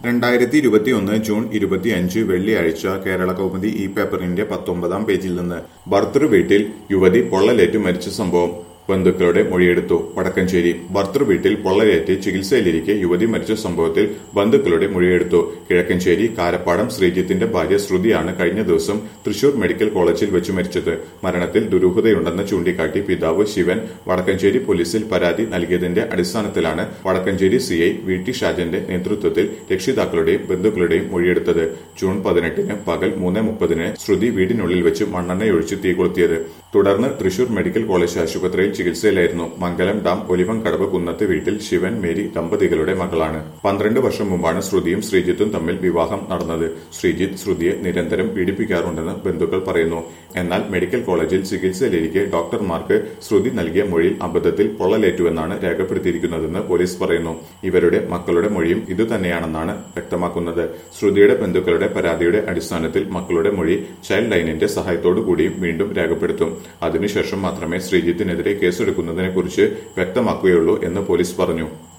രണ്ടായിരത്തി ഇരുപത്തിയൊന്ന് ജൂൺ ഇരുപത്തിയഞ്ച് വെള്ളിയാഴ്ച കേരള കൗമുദി ഈ പേപ്പറിന്റെ പത്തൊമ്പതാം പേജിൽ നിന്ന് ഭർത്തൃ വീട്ടിൽ യുവതി പൊള്ളലേറ്റ് മരിച്ച സംഭവം ബന്ധുക്കളുടെ മൊഴിയെടുത്തു വടക്കഞ്ചേരി ഭർത്തൃ വീട്ടിൽ പൊള്ളലേറ്റ് ചികിത്സയിലിരിക്കെ യുവതി മരിച്ച സംഭവത്തിൽ ബന്ധുക്കളുടെ മൊഴിയെടുത്തു കിഴക്കഞ്ചേരി കാരപ്പാടം ശ്രീജിത്തിന്റെ ഭാര്യ ശ്രുതിയാണ് കഴിഞ്ഞ ദിവസം തൃശൂർ മെഡിക്കൽ കോളേജിൽ വെച്ച് മരിച്ചത് മരണത്തിൽ ദുരൂഹതയുണ്ടെന്ന് ചൂണ്ടിക്കാട്ടി പിതാവ് ശിവൻ വടക്കഞ്ചേരി പോലീസിൽ പരാതി നൽകിയതിന്റെ അടിസ്ഥാനത്തിലാണ് വടക്കഞ്ചേരി സിഐ വി ടി ഷാജന്റെ നേതൃത്വത്തിൽ രക്ഷിതാക്കളുടെയും ബന്ധുക്കളുടെയും മൊഴിയെടുത്തത് ജൂൺ പതിനെട്ടിന് പകൽ മൂന്ന് മുപ്പതിന് ശ്രുതി വീടിനുള്ളിൽ വെച്ച് മണ്ണെണ്ണയൊഴിച്ച് തീ കൊളുത്തിയത് തുടർന്ന് തൃശൂർ മെഡിക്കൽ കോളേജ് ആശുപത്രിയിൽ ചികിത്സയിലായിരുന്നു മംഗലം ഡാം ഒലിവൻകടവ് കുന്നത്ത് വീട്ടിൽ ശിവൻ മേരി ദമ്പതികളുടെ മകളാണ് പന്ത്രണ്ട് വർഷം മുമ്പാണ് ശ്രുതിയും ശ്രീജിത്തും തമ്മിൽ വിവാഹം നടന്നത് ശ്രീജിത്ത് ശ്രുതിയെ നിരന്തരം പീഡിപ്പിക്കാറുണ്ടെന്ന് ബന്ധുക്കൾ പറയുന്നു എന്നാൽ മെഡിക്കൽ കോളേജിൽ ചികിത്സയിലിരിക്കെ ഡോക്ടർമാർക്ക് ശ്രുതി നൽകിയ മൊഴിയിൽ അബദ്ധത്തിൽ പൊള്ളലേറ്റുവെന്നാണ് രേഖപ്പെടുത്തിയിരിക്കുന്നതെന്ന് പോലീസ് പറയുന്നു ഇവരുടെ മക്കളുടെ മൊഴിയും ഇതുതന്നെയാണെന്നാണ് വ്യക്തമാക്കുന്നത് ശ്രുതിയുടെ ബന്ധുക്കളുടെ പരാതിയുടെ അടിസ്ഥാനത്തിൽ മക്കളുടെ മൊഴി ചൈൽഡ് ലൈനിന്റെ സഹായത്തോടു കൂടിയും വീണ്ടും രേഖപ്പെടുത്തും അതിനുശേഷം മാത്രമേ ശ്രീജിത്തിനെതിരെ കേസെടുക്കുന്നതിനെക്കുറിച്ച് വ്യക്തമാക്കുകയുള്ളൂ എന്ന് പോലീസ് പറഞ്ഞു